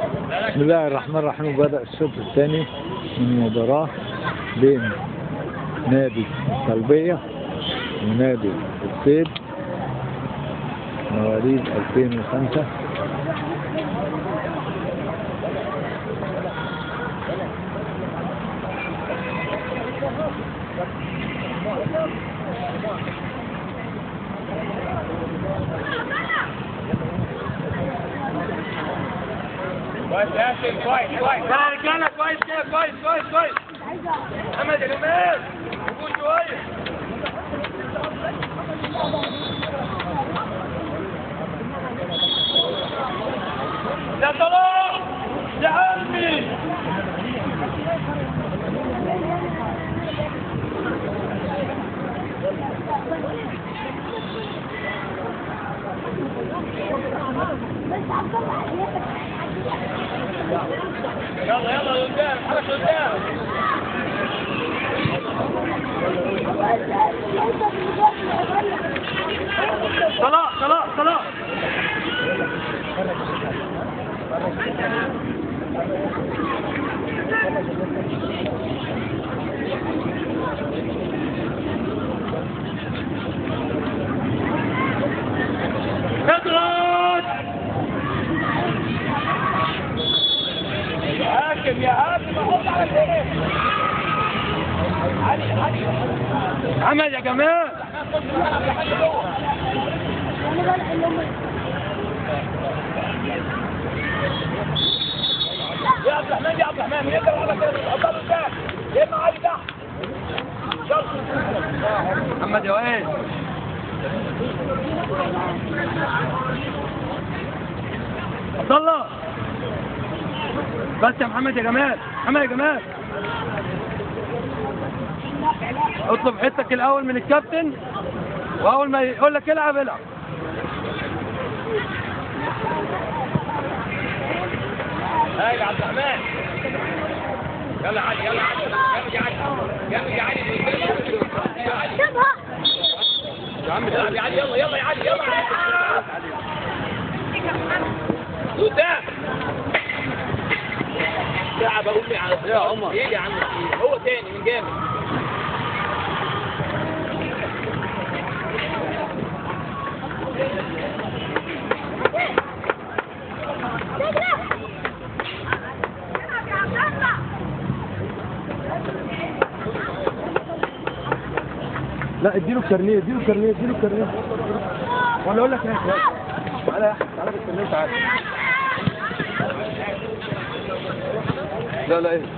بسم الله الرحمن الرحيم بدأ الشوط الثاني من المباراة بين نادي الطلبية ونادي الصيد مواليد 2005 كويس يا ياسين كويس كويس يا رجاله كويس كده كويس كويس كويس محمد اليمين وجود شويه يا صلاح يا عمي يلا يلا قدام حرك قدام صلاح صلاح صلاح اضغط يا حاكم يا حاكم احط على ايه علي علي عمل يا جماعه يا عبد الرحمن يا عبد الرحمن يقدر على كده حطها قدام يا اما علي تحت محمد يا وائل عبد الله بس يا محمد يا جمال محمد يا جمال اطلب حتك الاول من الكابتن واول ما يقول لك العب العب هاي يا عبد الرحمن يلا علي يلا علي يلا علي يلا علي يا علي يا عم تلعب يا علي يلا يلا يا علي يلا قدام لعب اقول لي على يا عمر ايه يا عم إيه؟ هو تاني من جامد لا اديله الكارنيه اديله الكارنيه اديله الكارنيه ولا اقول لك ايه تعالى يا احمد تعالى بالكارنيه تعالى لا لا ايه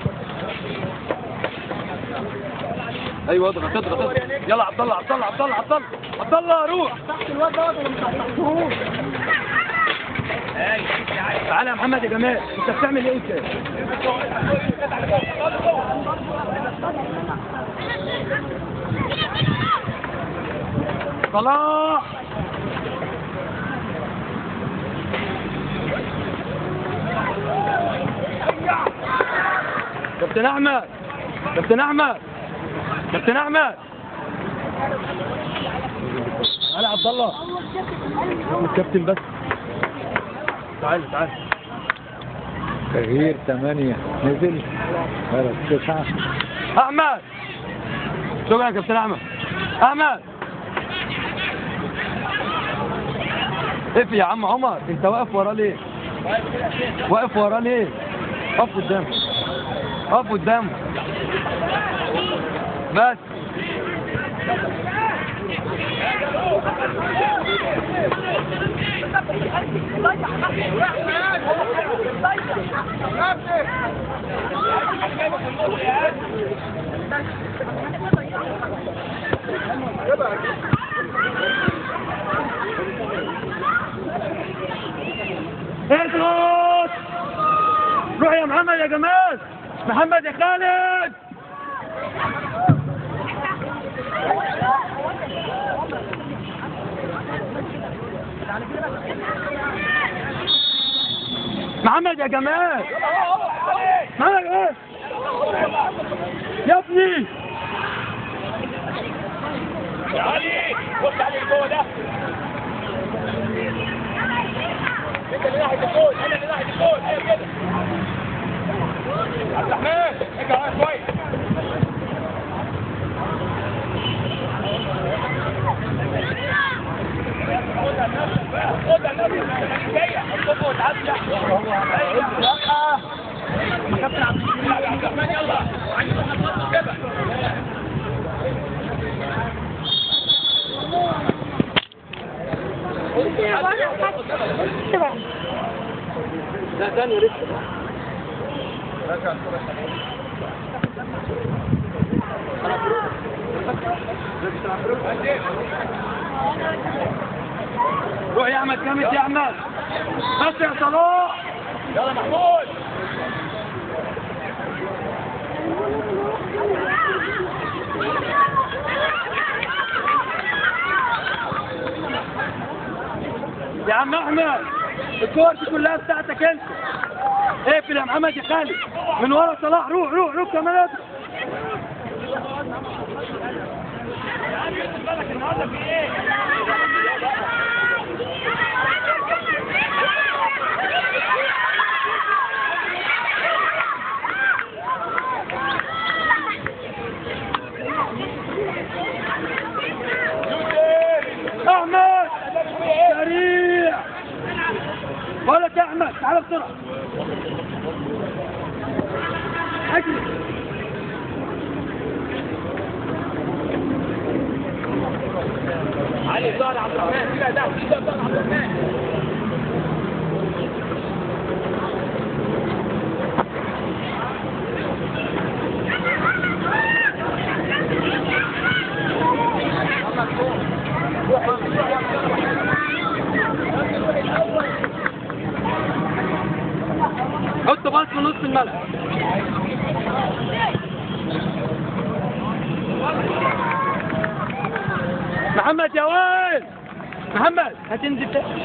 ايوه اضغط اضغط اضغط يلا عبد الله عبد الله عبد الله عبد الله عبد الله روح تعالى يا محمد يا جمال انت بتعمل ايه كده صلاح كابتن احمد كابتن احمد كابتن احمد تعالى يا عبد الله الكابتن بس تعالى تعالى تغيير ثمانية نزل ثلاث تسعة احمد شكرا يا كابتن احمد احمد اقف يا عم عمر انت واقف وراه ليه واقف وراه ليه اقف قدامه اقف قدامه بس اضغط روح يا محمد يا جمال محمد يا خالد محمد يا جمال محمد يا جمال يا ابني يا علي بص علي جوه ده انت اللي ناحيه الجول انا اللي ناحيه الجول ايوه كده خد على النبي جايه الصبح وتعدي كابتن عبد الرحمن يلا عايز نخلص كده لا ثانية لسه روح يا احمد جامد يا احمد بس يا صلاح يلا محمود يا عم احمد الكور دي كلها بتاعتك انت اقفل يا محمد يا خالد من ورا صلاح روح روح روح كمان ادخل. احمد سريع ولد يا احمد تعال بسرعه اجري علي ظهر عبد الرحمن كده ده كده ظهر عبد الرحمن حط باص في نص الملعب محمد يا وائل محمد هتنزل تاني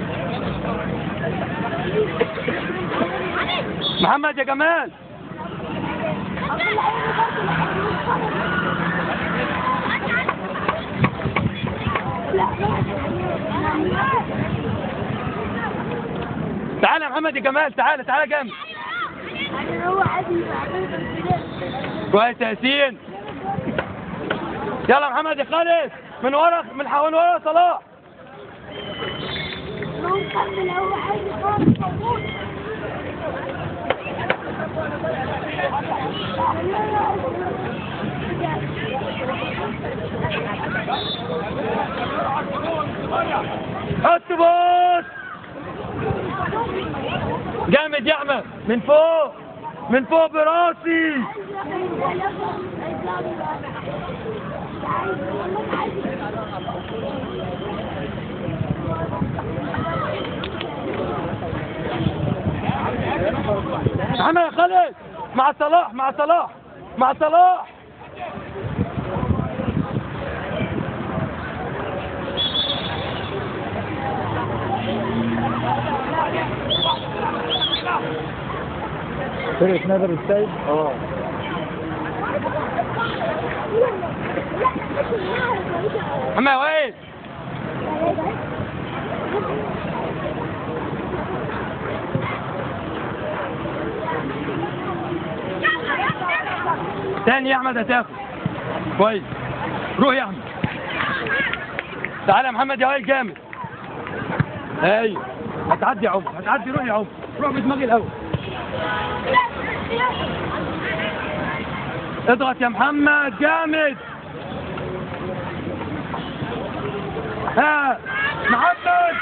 محمد يا جمال تعال يا محمد يا جمال تعال تعال جنبي كويس يا ياسين يلا يا محمد يا خالد من ورا من حوالين ورا صلاح حط بوس جامد يا احمد من فوق من فوق براسي محمد يا خالد مع صلاح مع صلاح مع صلاح فرقة نادر السيد اه محمد يا وائل تاني يا احمد هتاخد كويس روح يا احمد تعالى يا محمد يا وائل جامد ايوه هتعدي يا عمر هتعدي روح يا عمر روح بدماغي الاول اضغط يا محمد جامد ها محمد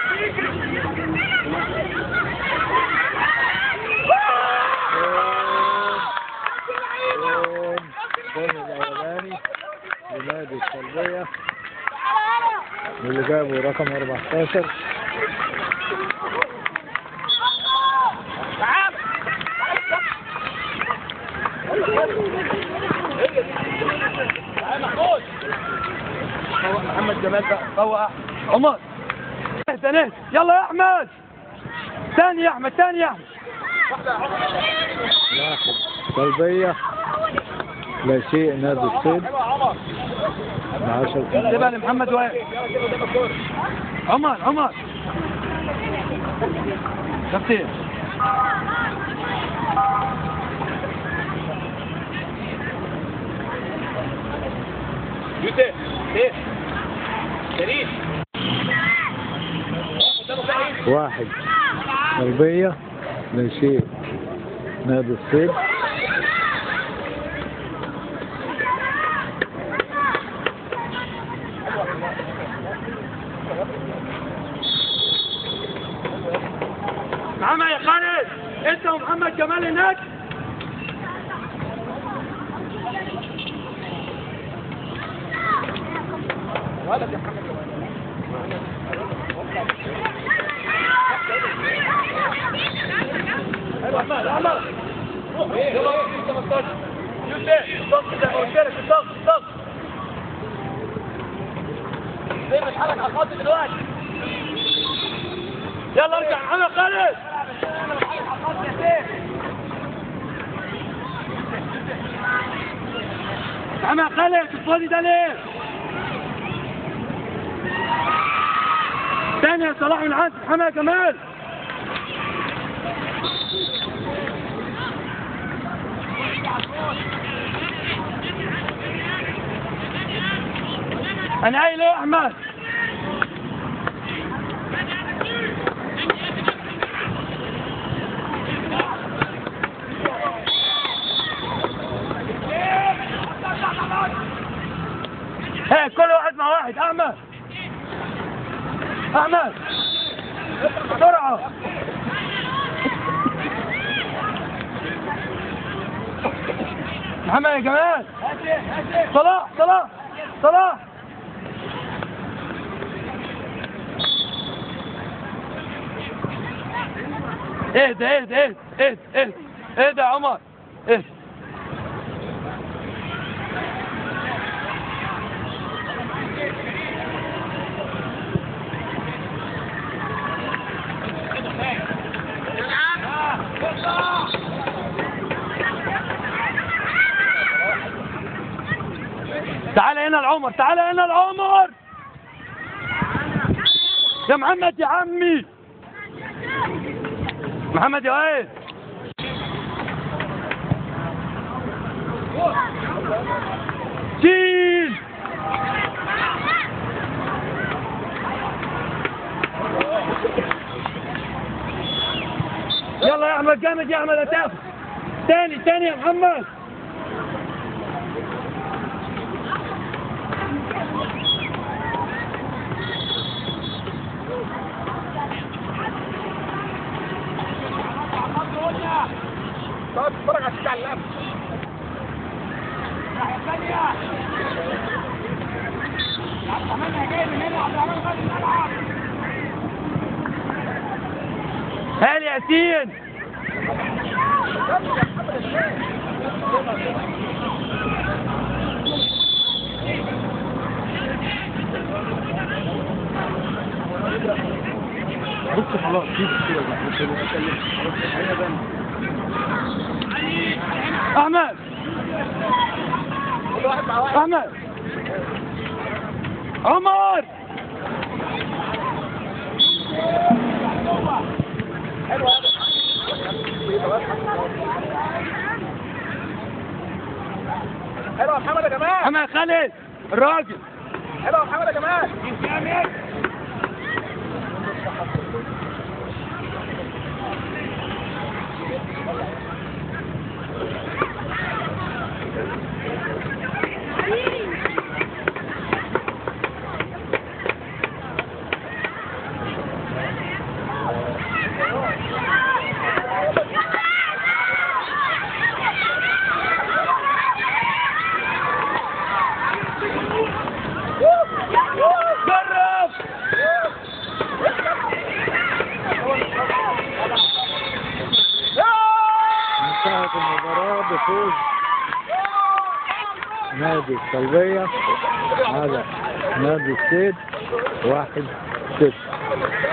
جون جون الأولاني لنادي السلبية واللي جابه رقم 14 فوق محمد جمال بقى فوق أحمد. عمر اهدى نهدى يلا يا احمد ثاني يا احمد ثاني يا احمد واحد سلبية لا شيء نادي الصيد ب 10 سيبها لمحمد وائل عمر عمر كابتن يوسف ايه شريف واحد قلبية نشيد نادي الصيد محمد يا خالد انت ومحمد جمال هناك يلا ارجع محمد خالد محمد خالد الفاضي ده ليه؟ تاني يا صلاح من عند محمد جمال انا قايل ايه يا احمد؟ هي كل واحد مع واحد احمد احمد بسرعه محمد يا جمال صلاح صلاح صلاح اهدى اهدى اهدى اهدى اهدى اهدى يا عمر اهدى تعال هنا العمر تعال هنا العمر يا محمد يا عمي محمد يا ايه شيل يلا يا احمد جامد يا احمد هتاخد تاني تاني يا محمد اتفرج على الشعر اللعب هل ياسين بص خلاص احمد احمد عمر حلو يا محمد يا جمال محمد خالد الراجل حلو يا محمد يا جمال جرب انتهت المباراة بفوز نادي الطلبية على نادي السيد واحد صفر